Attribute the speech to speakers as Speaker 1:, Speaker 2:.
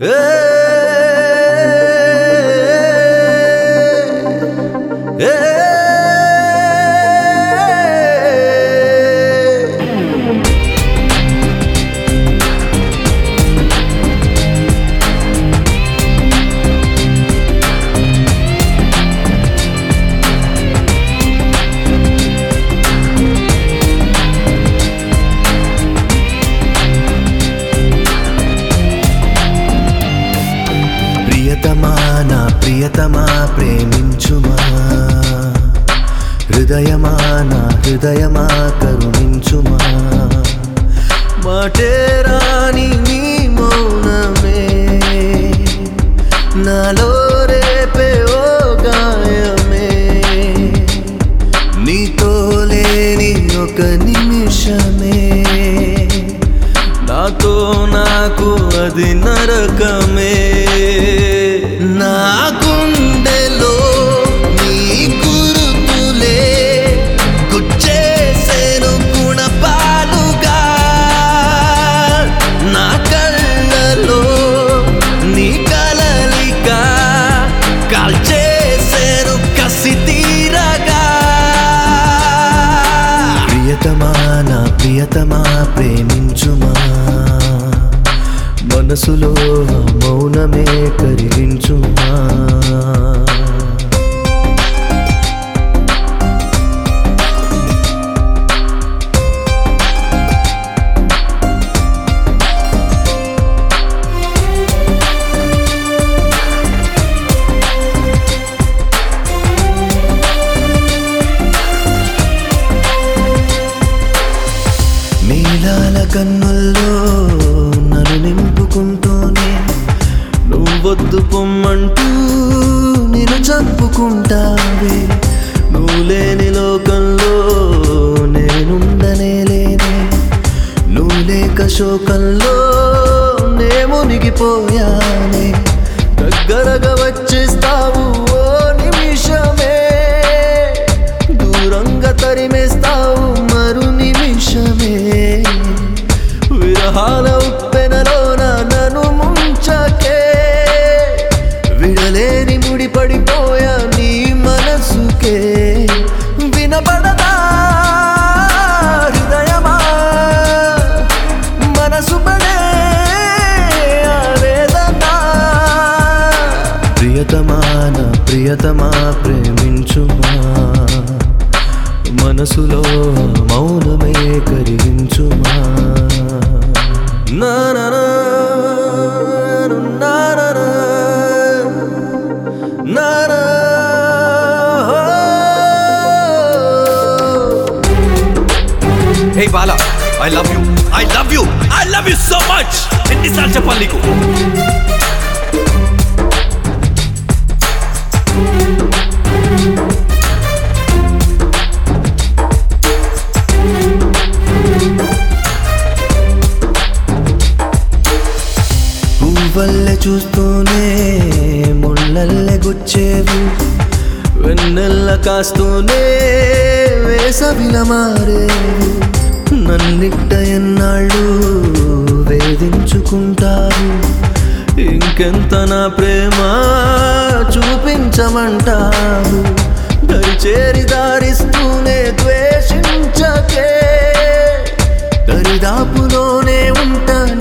Speaker 1: ప్రియతమా నా ప్రియతమా ప్రేమించుమా హృదయమా నా హృదయమా కరుణించుమా మాటే రాని నీ మౌనమే నాలో రేపే ఓ గాయమే నీతో లేని ఒక నిమిషమే నాతో నాకు అది నరకమే నా గుండెలో నీ గురుతులే గుచ్చేసేను గుణపాలుగా నా కళ్ళలో నీ కలలిక కాల్చేసేను కసి తీరగా ప్రియతమా నా ప్రియతమా ప్రేమించుమా మనసులో మౌనమే కరిగించుమా నీలాల కన్నుల్లో నన్ను నింపుకుంటూనే నువ్వొద్దు పొమ్మంటూ నేను చంపుకుంటావే నువ్వు లేని లోకంలో నేనుండనే లేనే నువ్వు లేక శోకంలో నే మునిగిపోయానే దగ్గరగా వచ్చేస్తావు ఓ నిమిషమే దూరంగా తరిమేస్తావు మరు నిమిషమే విరహాల ఉప్పెనలోన నన్ను ముంచకే విడలేని ముడి పడిపోయా నీ మనసుకే వినపడదా హృదయమా మనసు పడే ఆవేదనా ప్రియతమా నా ప్రియతమా ప్రేమించుమా మనసులో మౌనమే కరిగించుమా నా నా నా, నా నా నా, నా నా,
Speaker 2: hey Bala I love you I love you I love you so much ఎన్నిసార్లు చెప్పాలి నీకు
Speaker 1: పువ్వల్లె చూస్తూనే ముళ్ళల్లె గుచ్చేవు వెన్నెల్ల కాస్తూనే వేసవిల మారేవు నన్నిట్ట ఎన్నాళ్ళు వేధించుకుంటావు ఇంకెంత నా ప్రేమ చూపించమంటావు దరిచేరి దారిస్తూనే ద్వేషించకే దరిదాపులోనే ఉంటా